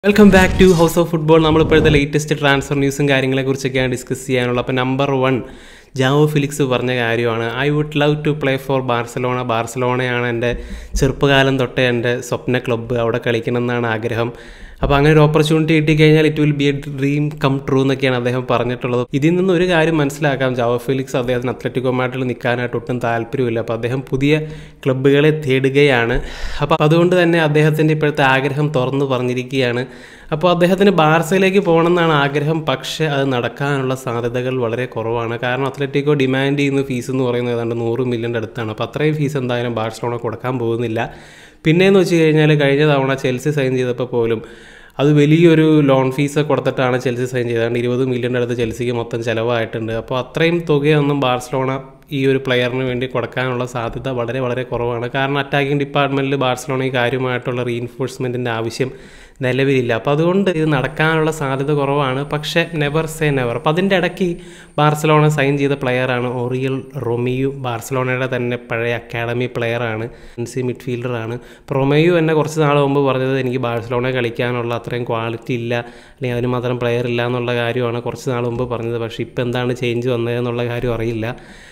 welcome back to house of football നമ്മളിപ്പോഴത്തെ latest transfer ന്യൂസും കാര്യങ്ങളെ കുറിച്ചൊക്കെയാണ് ഡിസ്കസ് ചെയ്യാനുള്ളത് അപ്പോൾ നമ്പർ വൺ ജാവോ ഫിലിക്സ് പറഞ്ഞ കാര്യമാണ് I would love to play for Barcelona ബാർസലോണയാണ് എൻ്റെ ചെറുപ്പകാലം തൊട്ടേ എൻ്റെ സ്വപ്ന ക്ലബ്ബ് അവിടെ കളിക്കണം എന്നാണ് ആഗ്രഹം അപ്പോൾ അങ്ങനെ ഒരു ഓപ്പർച്യൂണിറ്റി കിട്ടിക്കഴിഞ്ഞാൽ it will be a dream come true എന്നൊക്കെയാണ് അദ്ദേഹം പറഞ്ഞിട്ടുള്ളത് ഇതിൽ നിന്ന് ഒരു കാര്യം മനസ്സിലാക്കാം ജാവോ ഫിലിക്സ് അദ്ദേഹത്തിന് അത്ലറ്റിക്കോ മാഡിൽ നിൽക്കാനായിട്ട് ഒട്ടും താല്പര്യമില്ല അപ്പോൾ അദ്ദേഹം പുതിയ ക്ലബ്ബുകളെ തേടുകയാണ് അപ്പോൾ അതുകൊണ്ട് തന്നെ അദ്ദേഹത്തിൻ്റെ ഇപ്പോഴത്തെ ആഗ്രഹം തുറന്നു പറഞ്ഞിരിക്കുകയാണ് അപ്പോൾ അദ്ദേഹത്തിന് ബാർസയിലേക്ക് പോകണമെന്നാണ് ആഗ്രഹം പക്ഷേ അത് നടക്കാനുള്ള സാധ്യതകൾ വളരെ കുറവാണ് കാരണം അത്ലറ്റിക്കോ ഡിമാൻഡ് ചെയ്യുന്ന ഫീസ് എന്ന് പറയുന്നത് ഏതാണ്ട് നൂറ് മില്യൻ്റെ അടുത്താണ് അപ്പോൾ അത്രയും ഫീസ് എന്തായാലും ബാർസലോണ കൊടുക്കാൻ പോകുന്നില്ല പിന്നെയെന്ന് വെച്ച് കഴിഞ്ഞാൽ കഴിഞ്ഞ തവണ ചെൽസി സൈൻ ചെയ്തപ്പോൾ പോലും അത് വലിയൊരു ലോൺ ഫീസ് കൊടുത്തിട്ടാണ് ചെൽസി സൈൻ ചെയ്തത് ഇരുപത് മില്യൻ്റെ അടുത്ത് ചെൽസിക്ക് മൊത്തം ചിലവായിട്ടുണ്ട് അപ്പോൾ അത്രയും തുകയൊന്നും ബാർസലോണ ഈ ഒരു പ്ലെയറിന് വേണ്ടി കൊടുക്കാനുള്ള സാധ്യത വളരെ വളരെ കുറവാണ് കാരണം അറ്റാക്കിംഗ് ഡിപ്പാർട്ട്മെൻറ്റിൽ ബാർസലോണയ്ക്ക് കാര്യമായിട്ടുള്ള റീഇൻഫോഴ്സ്മെൻറ്റിൻ്റെ ആവശ്യം നിലവിലില്ല അപ്പോൾ അതുകൊണ്ട് ഇത് നടക്കാനുള്ള സാധ്യത കുറവാണ് പക്ഷേ നെവർ സേ നെവർ അപ്പോൾ അതിൻ്റെ ഇടയ്ക്ക് ബാർസലോണ സൈൻ ചെയ്ത പ്ലെയറാണ് ഒറിയൽ റൊമിയു ബാർസലോണയുടെ തന്നെ പഴയ അക്കാഡമി പ്ലെയറാണ് എൻസി മിഡ്ഫീൽഡറാണ് അപ്പോൾ റൊമേയു എന്നെ കുറച്ച് നാൾ മുമ്പ് പറഞ്ഞത് എനിക്ക് ബാർസലോണ കളിക്കാനുള്ള അത്രയും ക്വാളിറ്റി ഇല്ല അല്ലെങ്കിൽ അതിന് മാത്രം പ്ലെയർ ഇല്ല എന്നുള്ള കാര്യമാണ് കുറച്ച് നാൾ മുമ്പ് പറഞ്ഞത് പക്ഷേ ഇപ്പോൾ എന്താണ് ചേഞ്ച് വന്നതെന്നുള്ള കാര്യം അറിയില്ല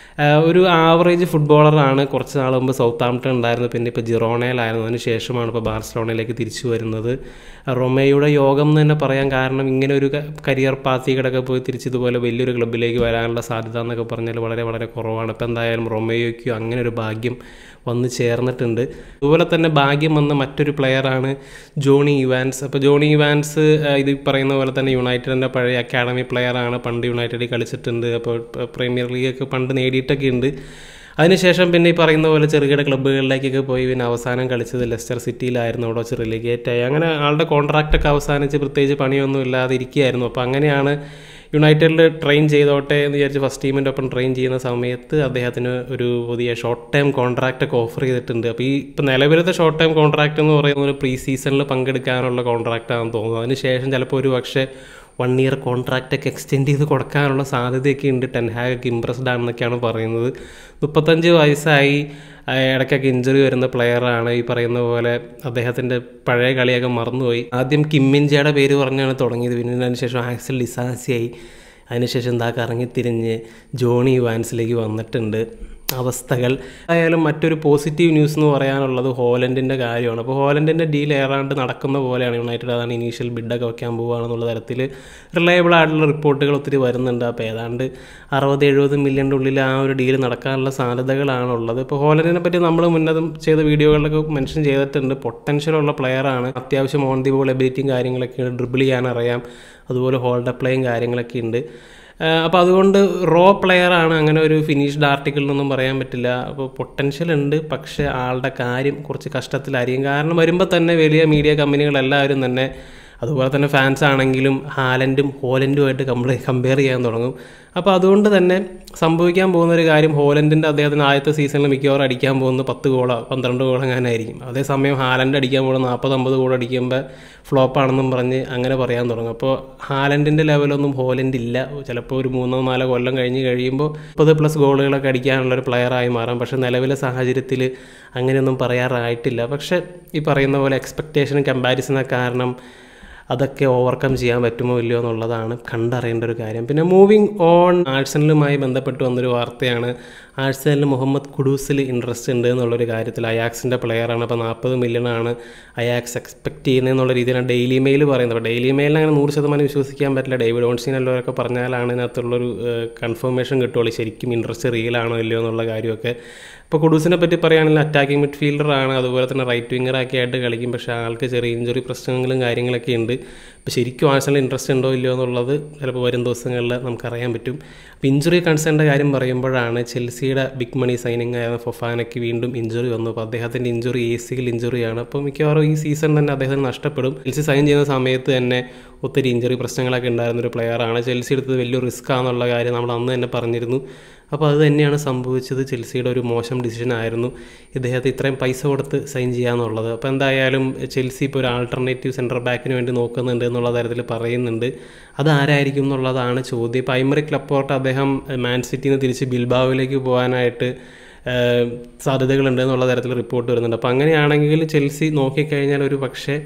ഒരു ആവറേജ് ഫുട്ബോളറാണ് കുറച്ച് നാൾ മുമ്പ് സൗത്ത് ആംപ്ടൺ ഉണ്ടായിരുന്നു പിന്നെ ഇപ്പോൾ ജിറോണയിലായിരുന്നു അതിന് ശേഷമാണ് ഇപ്പോൾ ബാർസലോണയിലേക്ക് തിരിച്ചു വരുന്നത് റൊമേയുടെ യോഗം എന്ന് തന്നെ പറയാൻ കാരണം ഇങ്ങനെ ഒരു കരിയർ പാത്തികളൊക്കെ പോയി തിരിച്ച് ഇതുപോലെ വലിയൊരു ക്ലബ്ബിലേക്ക് വരാനുള്ള സാധ്യത എന്നൊക്കെ പറഞ്ഞാൽ വളരെ വളരെ കുറവാണ് ഇപ്പോൾ എന്തായാലും റൊമേയോയ്ക്കും അങ്ങനെ ഒരു ഭാഗ്യം വന്ന് ചേർന്നിട്ടുണ്ട് അതുപോലെ തന്നെ ഭാഗ്യം വന്ന മറ്റൊരു പ്ലെയറാണ് ജോണി ഇവാൻസ് അപ്പോൾ ജോണി ഇവാൻസ് ഇത് പറയുന്ന പോലെ തന്നെ യുണൈറ്റഡിൻ്റെ പഴയ അക്കാഡമി പ്ലെയറാണ് പണ്ട് യുണൈറ്റഡിൽ കളിച്ചിട്ടുണ്ട് അപ്പോൾ പ്രീമിയർ ലീഗൊക്കെ പണ്ട് നേടിയിട്ടൊക്കെ ഉണ്ട് അതിനുശേഷം പിന്നെ ഈ പറയുന്ന പോലെ ചെറുകിട ക്ലബ്ബുകളിലേക്കൊക്കെ പോയി പിന്നെ അവസാനം കളിച്ചത് ലെസ്റ്റർ സിറ്റിയിലായിരുന്നു അവിടെ വെച്ച് റിലിഗേറ്റ് ആയി അങ്ങനെ ആളുടെ കോൺട്രാക്റ്റൊക്കെ അവസാനിച്ച് പ്രത്യേകിച്ച് പണിയൊന്നും ഇല്ലാതെ ഇരിക്കുകയായിരുന്നു അപ്പോൾ അങ്ങനെയാണ് യുണൈറ്റഡിൽ ട്രെയിൻ ചെയ്തോട്ടെ എന്ന് വിചാരിച്ച് ഫസ്റ്റ് ടീമിൻ്റെ ഒപ്പം ട്രെയിൻ ചെയ്യുന്ന സമയത്ത് അദ്ദേഹത്തിന് ഒരു പുതിയ ഷോർട്ട് ടൈം കോൺട്രാക്റ്റ് ഒക്കെ ഓഫർ ചെയ്തിട്ടുണ്ട് അപ്പോൾ ഈ ഇപ്പോൾ നിലവിലത്തെ ഷോർട്ട് ടൈം കോൺട്രാക്റ്റ് എന്ന് പറയുന്നത് ഒരു പ്രീ സീസണിൽ പങ്കെടുക്കാനുള്ള കോൺട്രാക്റ്റാണെന്ന് തോന്നുന്നു അതിന് ശേഷം ചിലപ്പോൾ ഒരു പക്ഷേ വൺ ഇയർ കോൺട്രാക്റ്റ് ഒക്കെ എക്സ്റ്റെൻഡ് ചെയ്ത് കൊടുക്കാനുള്ള സാധ്യതയൊക്കെ ഉണ്ട് ടെൻഹാഗൊക്കെ ഇമ്പ്രസ്ഡ് ആണെന്നൊക്കെയാണ് പറയുന്നത് മുപ്പത്തഞ്ച് വയസ്സായി ഇടയ്ക്കൊക്കെ ഇഞ്ചുറി വരുന്ന പ്ലെയറാണ് ഈ പറയുന്ന പോലെ അദ്ദേഹത്തിൻ്റെ പഴയ കളിയൊക്കെ മറന്നുപോയി ആദ്യം കിമ്മിൻജയുടെ പേര് പറഞ്ഞാണ് തുടങ്ങിയത് പിന്നെ അതിനുശേഷം ആക്സൽ ഡിസാസിയായി അതിനുശേഷം എന്താ കറങ്ങിത്തിരിഞ്ഞ് ജോണി വാൻസിലേക്ക് വന്നിട്ടുണ്ട് അവസ്ഥകൾ ആയാലും മറ്റൊരു പോസിറ്റീവ് ന്യൂസ് എന്ന് പറയാനുള്ളത് ഹോലൻഡിൻ്റെ കാര്യമാണ് അപ്പോൾ ഹോലൻഡിൻ്റെ ഡീൽ ഏറാണ്ട് നടക്കുന്ന പോലെയാണ് യുണൈറ്റഡ് അതാണ് ഇനീഷ്യൽ ബിഡൊക്കെ വയ്ക്കാൻ പോവുകയാണെന്നുള്ള തരത്തിൽ റിലയബിൾ ആയിട്ടുള്ള റിപ്പോർട്ടുകൾ ഒത്തിരി വരുന്നുണ്ട് അപ്പോൾ ഏതാണ്ട് അറുപത് എഴുപത് മില്യൻ്റെ ഉള്ളിൽ ആ ഒരു ഡീൽ നടക്കാനുള്ള സാധ്യതകളാണുള്ളത് ഇപ്പോൾ ഹോലൻഡിനെ പറ്റി നമ്മൾ മുന്നതും ചെയ്ത വീഡിയോകളിലൊക്കെ മെൻഷൻ ചെയ്തിട്ടുണ്ട് പൊട്ടൻഷ്യലുള്ള പ്ലെയറാണ് അത്യാവശ്യം ഓൺ ദി ബോൾ എബിലിറ്റിയും കാര്യങ്ങളൊക്കെ ഡ്രിബിൾ ചെയ്യാൻ അറിയാം അതുപോലെ ഹോൾഡ് പ്ലേയും കാര്യങ്ങളൊക്കെ ഉണ്ട് അപ്പോൾ അതുകൊണ്ട് റോ പ്ലെയറാണ് അങ്ങനെ ഒരു ഫിനിഷ്ഡ് ആർട്ടിക്കിൾ എന്നൊന്നും പറയാൻ പറ്റില്ല അപ്പോൾ പൊട്ടൻഷ്യൽ ഉണ്ട് പക്ഷേ ആളുടെ കാര്യം കുറച്ച് കഷ്ടത്തിലായിരിക്കും കാരണം വരുമ്പോൾ തന്നെ വലിയ മീഡിയ കമ്പനികളെല്ലാവരും തന്നെ അതുപോലെ തന്നെ ഫാൻസ് ആണെങ്കിലും ഹാലൻഡും ഹോലൻഡുമായിട്ട് കമ്പ കമ്പയർ ചെയ്യാൻ തുടങ്ങും അപ്പോൾ അതുകൊണ്ട് തന്നെ സംഭവിക്കാൻ പോകുന്ന ഒരു കാര്യം ഹോലൻഡിൻ്റെ അദ്ദേഹത്തിന് ആദ്യത്തെ സീസണിൽ മിക്കവാറും അടിക്കാൻ പോകുന്ന പത്ത് ഗോളോ പന്ത്രണ്ട് ഗോൾ അങ്ങനെയായിരിക്കും അതേസമയം ഹാലൻഡ് അടിക്കാൻ പോകുന്ന നാൽപ്പത് അമ്പത് ഗോൾ അടിക്കുമ്പോൾ ഫ്ലോപ്പാണെന്നും പറഞ്ഞ് അങ്ങനെ പറയാൻ തുടങ്ങും അപ്പോൾ ഹാലൻഡിൻ്റെ ലെവലൊന്നും ഹോലൻഡ് ഇല്ല ചിലപ്പോൾ ഒരു മൂന്നോ നാലോ കൊല്ലം കഴിഞ്ഞ് കഴിയുമ്പോൾ മുപ്പത് പ്ലസ് ഗോളുകളൊക്കെ അടിക്കാനുള്ള ഒരു പ്ലെയറായി മാറാം പക്ഷേ നിലവിലെ സാഹചര്യത്തിൽ അങ്ങനെയൊന്നും പറയാറായിട്ടില്ല പക്ഷേ ഈ പറയുന്ന പോലെ എക്സ്പെക്റ്റേഷനും കമ്പാരിസണൊക്കെ കാരണം അതൊക്കെ ഓവർകം ചെയ്യാൻ പറ്റുമോ ഇല്ലയോ എന്നുള്ളതാണ് കണ്ടറിയേണ്ട ഒരു കാര്യം പിന്നെ മൂവിങ് ഓൺ ആഴ്സണലുമായി ബന്ധപ്പെട്ട് വന്നൊരു വാർത്തയാണ് ആഴ്സണലിന് മുഹമ്മദ് കുഡൂസിൽ ഇൻട്രസ്റ്റ് ഉണ്ട് എന്നുള്ളൊരു കാര്യത്തിൽ അയാക്സിൻ്റെ പ്ലെയറാണ് അപ്പോൾ നാൽപ്പത് മില്യണാണ് അയാക്സ് എക്സ്പെക്ട് ചെയ്യുന്നത് എന്നുള്ള രീതിയിലാണ് ഡെയിലി മെയിൽ പറയുന്നത് അപ്പോൾ ഡെയിലി മെയിലിൽ അങ്ങനെ നൂറ് ശതമാനം വിശ്വസിക്കാൻ പറ്റില്ല ഡേവിഡ് ഓൺസീൻ എല്ലാവരൊക്കെ പറഞ്ഞാലാണ് ഇതിനകത്തുള്ളൊരു കൺഫർമേഷൻ കിട്ടുള്ളൂ ശരിക്കും ഇൻട്രസ്റ്റ് റിയലാണോ ഇല്ലയോ എന്നുള്ള കാര്യമൊക്കെ ഇപ്പോൾ കുഡൂസിനെ പറ്റി പറയുകയാണെങ്കിൽ അറ്റാക്കിംഗ് മിഡ്ഫീൽഡറാണ് അതുപോലെ തന്നെ റൈറ്റ് വിങ്ങറൊക്കെ ആയിട്ട് കളിക്കും പക്ഷേ ആൾക്ക് ചെറിയ ഇഞ്ചുറി പ്രശ്നങ്ങളും കാര്യങ്ങളൊക്കെ ഉണ്ട് അപ്പോൾ ശരിക്കും ആഴ്സണൽ ഇൻട്രസ്റ്റ് ഉണ്ടോ ഇല്ലയോ എന്നുള്ളത് ചിലപ്പോൾ വരും ദിവസങ്ങളിൽ നമുക്കറിയാൻ പറ്റും അപ്പോൾ ഇഞ്ചുറി കൺസേണിൻ്റെ കാര്യം പറയുമ്പോഴാണ് ചെൽസിയുടെ ബിഗ് മണി സൈനിങ് ആയ ഫൊഫാനയ്ക്ക് വീണ്ടും ഇഞ്ചുറി വന്നു അപ്പോൾ അദ്ദേഹത്തിൻ്റെ ഇഞ്ചുറി എ സിയിൽ ഇഞ്ചുറിയാണ് അപ്പോൾ മിക്കവാറും ഈ സീസൺ തന്നെ അദ്ദേഹത്തിന് നഷ്ടപ്പെടും ചെൽസി സൈൻ ചെയ്യുന്ന സമയത്ത് തന്നെ ഒത്തിരി ഇഞ്ചുറി പ്രശ്നങ്ങളൊക്കെ ഉണ്ടായിരുന്ന ഒരു പ്ലെയറാണ് ചെൽസി എടുത്തത് വലിയൊരു റിസ്ക് ആണെന്നുള്ള കാര്യം നമ്മൾ അന്ന് തന്നെ പറഞ്ഞിരുന്നു അപ്പോൾ അത് തന്നെയാണ് സംഭവിച്ചത് ചെൽസിയുടെ ഒരു മോശം ഡിസിഷൻ ആയിരുന്നു ഇദ്ദേഹത്തെ ഇത്രയും പൈസ കൊടുത്ത് സൈൻ ചെയ്യാന്നുള്ളത് അപ്പോൾ എന്തായാലും ചെൽസി ഇപ്പോൾ ഒരു ആൾട്ടർനേറ്റീവ് സെൻറ്റർ ബാക്കിന് വേണ്ടി നോക്കുന്നുണ്ട് എന്നുള്ള തരത്തിൽ പറയുന്നുണ്ട് അതാരായിരിക്കും എന്നുള്ളതാണ് ചോദ്യം ഇപ്പോൾ ഐമറിക് ലപ്പോർട്ട് അദ്ദേഹം മാൻ സിറ്റിയിൽ നിന്ന് തിരിച്ച് ബിൽബാവിലേക്ക് പോകാനായിട്ട് സാധ്യതകളുണ്ട് എന്നുള്ള തരത്തിൽ റിപ്പോർട്ട് വരുന്നുണ്ട് അപ്പോൾ അങ്ങനെയാണെങ്കിൽ ചെൽസി നോക്കിക്കഴിഞ്ഞാൽ ഒരു പക്ഷേ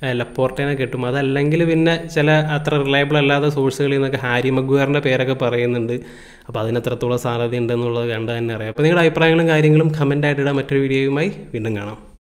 ലപ്പോർട്ടേനെ കിട്ടും അതല്ലെങ്കിൽ പിന്നെ ചില അത്ര റിലയബിൾ അല്ലാത്ത സോഴ്സുകളിൽ നിന്നൊക്കെ ഹാരി മഗ്വാറിൻ്റെ പേരൊക്കെ പറയുന്നുണ്ട് അപ്പോൾ അതിന് എത്രത്തോളം സാധ്യത ഉണ്ടെന്നുള്ളത് കണ്ട് തന്നെ അറിയാം അപ്പോൾ നിങ്ങളുടെ അഭിപ്രായങ്ങളും കാര്യങ്ങളും കമൻ്റായിട്ട് ഇടാൻ മറ്റൊരു വീഡിയോയുമായി വീണ്ടും കാണാം